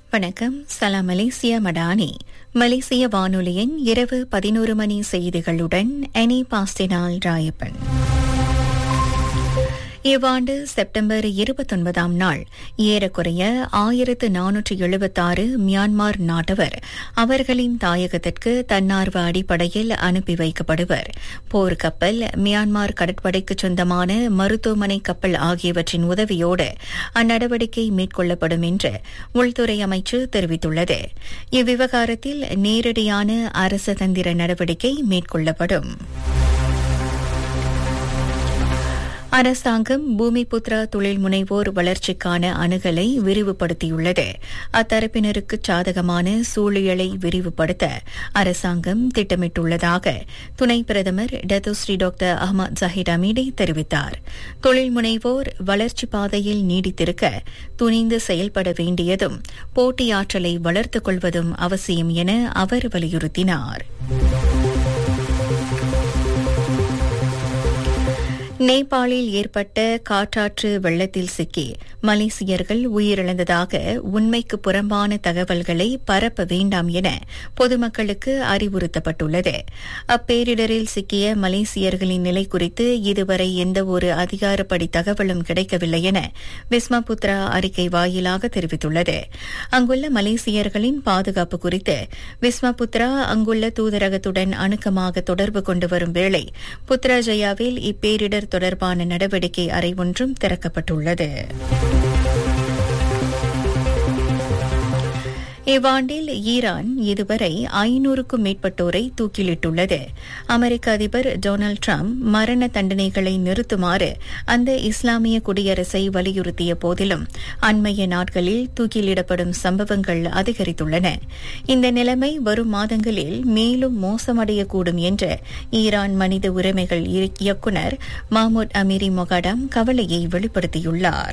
வணக்கம் சலாம் மலேசியா மடானி மலேசிய வானொலியின் இரவு பதினோரு மணி செய்திகளுடன் எனி பாஸ்டினால் ராயப்பன் இவ்வாண்டு செப்டம்பர் இருபத்தொன்பதாம் நாள் ஏறக்குறைய ஆயிரத்து நானூற்று எழுபத்தாறு மியான்மர் நாட்டவர் அவர்களின் தாயகத்திற்கு தன்னார்வ அடிப்படையில் அனுப்பி வைக்கப்படுவர் போர்க்கப்பல் மியான்மர் கடற்படைக்கு சொந்தமான மருத்துவமனை கப்பல் ஆகியவற்றின் உதவியோடு அந்நடவடிக்கை மேற்கொள்ளப்படும் என்று உள்துறை அமைச்சு தெரிவித்துள்ளது இவ்விவகாரத்தில் நேரடியான அரச தந்திர நடவடிக்கை மேற்கொள்ளப்படும் அரசாங்கம் பூமிபுத்ரா தொழில் முனைவோர் வளர்ச்சிக்கான அணுகலை விரிவுபடுத்தியுள்ளது அத்தரப்பினருக்கு சாதகமான சூழியலை விரிவுபடுத்த அரசாங்கம் திட்டமிட்டுள்ளதாக துணை பிரதமர் Datuk Seri doctor Ahmad Zahid Hamidi தெரிவித்தார் தொழில் முனைவோர் வளர்ச்சி பாதையில் நீடித்திருக்க துணிந்து செயல்பட வேண்டியதும் போட்டியாற்றலை வளர்த்துக் கொள்வதும் அவசியம் என அவர் வலியுறுத்தினார் நேபாளில் ஏற்பட்ட காற்றாற்று வெள்ளத்தில் சிக்கி மலேசியர்கள் உயிரிழந்ததாக உண்மைக்கு புறம்பான தகவல்களை பரப்ப வேண்டாம் என பொதுமக்களுக்கு அறிவுறுத்தப்பட்டுள்ளது அப்பேரிடரில் சிக்கிய மலேசியர்களின் நிலை குறித்து இதுவரை எந்தவொரு அதிகாரப்படி தகவலும் கிடைக்கவில்லை என விஸ்மபுத்ரா அறிக்கை வாயிலாக தெரிவித்துள்ளது அங்குள்ள மலேசியர்களின் பாதுகாப்பு குறித்து விஸ்மபுத்ரா அங்குள்ள தூதரகத்துடன் அணுக்கமாக தொடர்பு கொண்டு வரும் வேளை புத்ராஜயாவில் இப்பேரிடர் தொடர்பான நடவடிக்கை அறை ஒன்றும் திறக்கப்பட்டுள்ளது இவ்வாண்டில் ஈரான் இதுவரை ஐநூறுக்கும் மேற்பட்டோரை தூக்கிலிட்டுள்ளது அமெரிக்க அதிபர் டொனால்டு டிரம்ப் மரண தண்டனைகளை நிறுத்துமாறு அந்த இஸ்லாமிய குடியரசை வலியுறுத்திய போதிலும் அண்மைய நாட்களில் தூக்கிலிடப்படும் சம்பவங்கள் அதிகரித்துள்ளன இந்த நிலைமை வரும் மாதங்களில் மேலும் மோசமடையக்கூடும் என்று ஈரான் மனித உரிமைகள் இயக்குநர் மாமூத் அமீரி மொகாடம் கவலையை வெளிப்படுத்தியுள்ளார்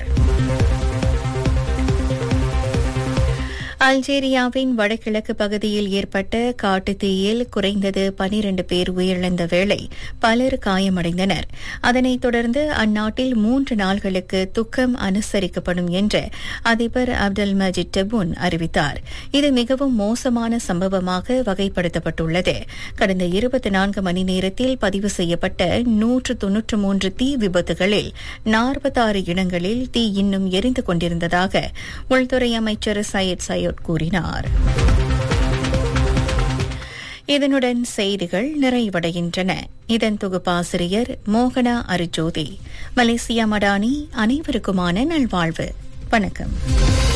அல்ஜீரியாவின் வடகிழக்கு பகுதியில் ஏற்பட்ட காட்டுத் தீயில் குறைந்தது பனிரண்டு பேர் உயிரிழந்த வேளை பலர் காயமடைந்தனர் அதனைத் தொடர்ந்து அந்நாட்டில் மூன்று நாள்களுக்கு துக்கம் அனுசரிக்கப்படும் என்று அதிபர் அப்டல் மஜித் டெபுன் அறிவித்தார் இது மிகவும் மோசமான சம்பவமாக வகைப்படுத்தப்பட்டுள்ளது கடந்த இருபத்தி நான்கு மணி நேரத்தில் பதிவு செய்யப்பட்ட நூற்று தொன்னூற்று மூன்று தீ விபத்துகளில் நாற்பத்தாறு இடங்களில் தீ இன்னும் எரிந்து கொண்டிருந்ததாக உள்துறை அமைச்சர் சையத் சையத் கூறினார் இதனுடன் செய்திகள் நிறைவடைகின்றன இதன் தொகுப்பாசிரியர் மோகனா அருஜோதி மலேசியா மடானி அனைவருக்குமான நல்வாழ்வு வணக்கம்